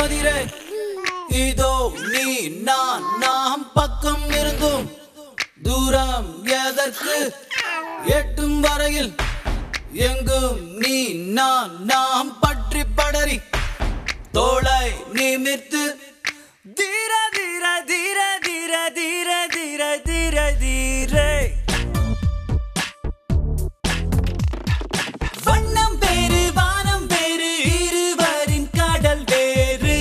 கதிரே இதோ நீ நான் நாம் பக்கம் இருந்தும் தூரம் எதற்கு எட்டும் வரையில் எங்கும் நீ நான் நாம் பற்றி படரி தோளை நிமிர்த்து தீர தீர தீர தீர தீர தீர தீர தீரே வண்ணம் வேறு வானம் வேறு இருவரின் கடல் வேறு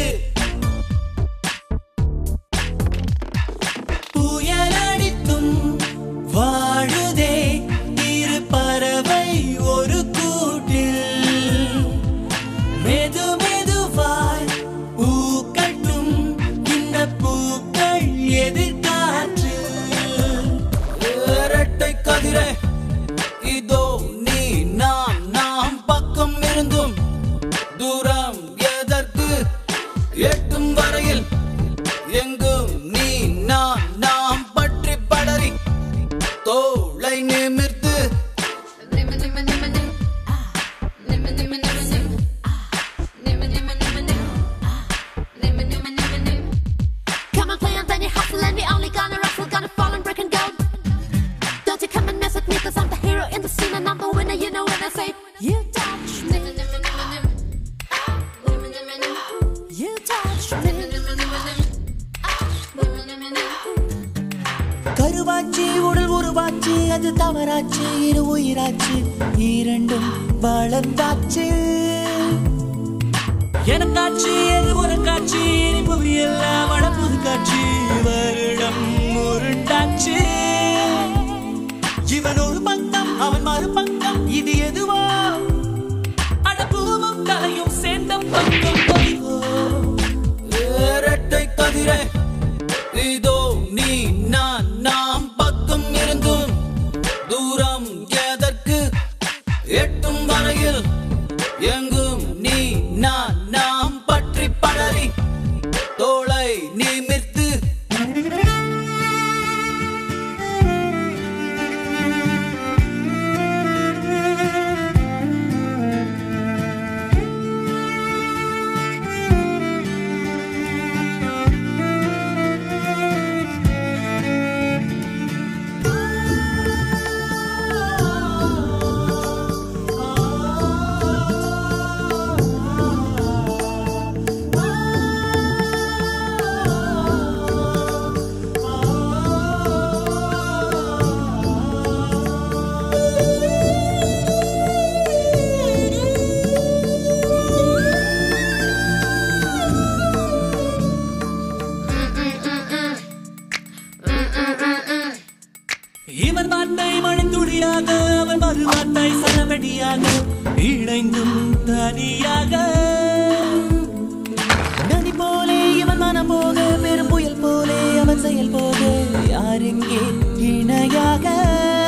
புயலடித்தும் வாழுதே இரு பறவை ஒரு கூட்டில் மெது மெதுவாய் பூக்கட்டும் இந்த பூக்கள் எதிர்காற்று இரட்டை கதிரே இதோ நீ நான் நாம் பக்கம் இருந்தும் தூரம் எதற்கு எட்டும் வரையில் எங்கும் நீ நான் நாம் பற்றி படரி தோளை நிமிர்த்து Come on, play on, then you hustle, and we only gonna wrestle, gonna fall and break and go. Don't you come and mess with me, cause I'm the hero in the scene, and I'm the winner, you know when I say, You touch me. You touch me. கருவாச்சி உடல் உருவாச்சு அது தவறாச்சு இரு உயிராச்சு இரண்டும் வளர்ந்தாச்சு எனக்காச்சு எது உனக்காச்சு இனி புவி எல்லாம் வளப்புது காட்சி வருடம் உருண்டாச்சு இவன் ஒரு பக்கம் அவன் மறுபக்கம் இது எதுவோ அடப்பூவும் தலையும் சேர்ந்த பக்கம் பதிவோ இரட்டை கதிரே இதோ நீ நான் நாம் பக்கம் இருந்தும் தூரம் எதற்கு எட்டும் வரையில் எங்கும் நீ நான் நாம் பற்றி படரி தோளை நிமிர்த்து இவன் வார்த்தை மழைத்துளியாக அவன் மறு வார்த்தை சரவெடியாக இணைந்தும் தனியாக நதி போலே இவன் மனம் போக பெரும் புயல் போலே அவன் செயல் போக யாரெங்கே இணையாக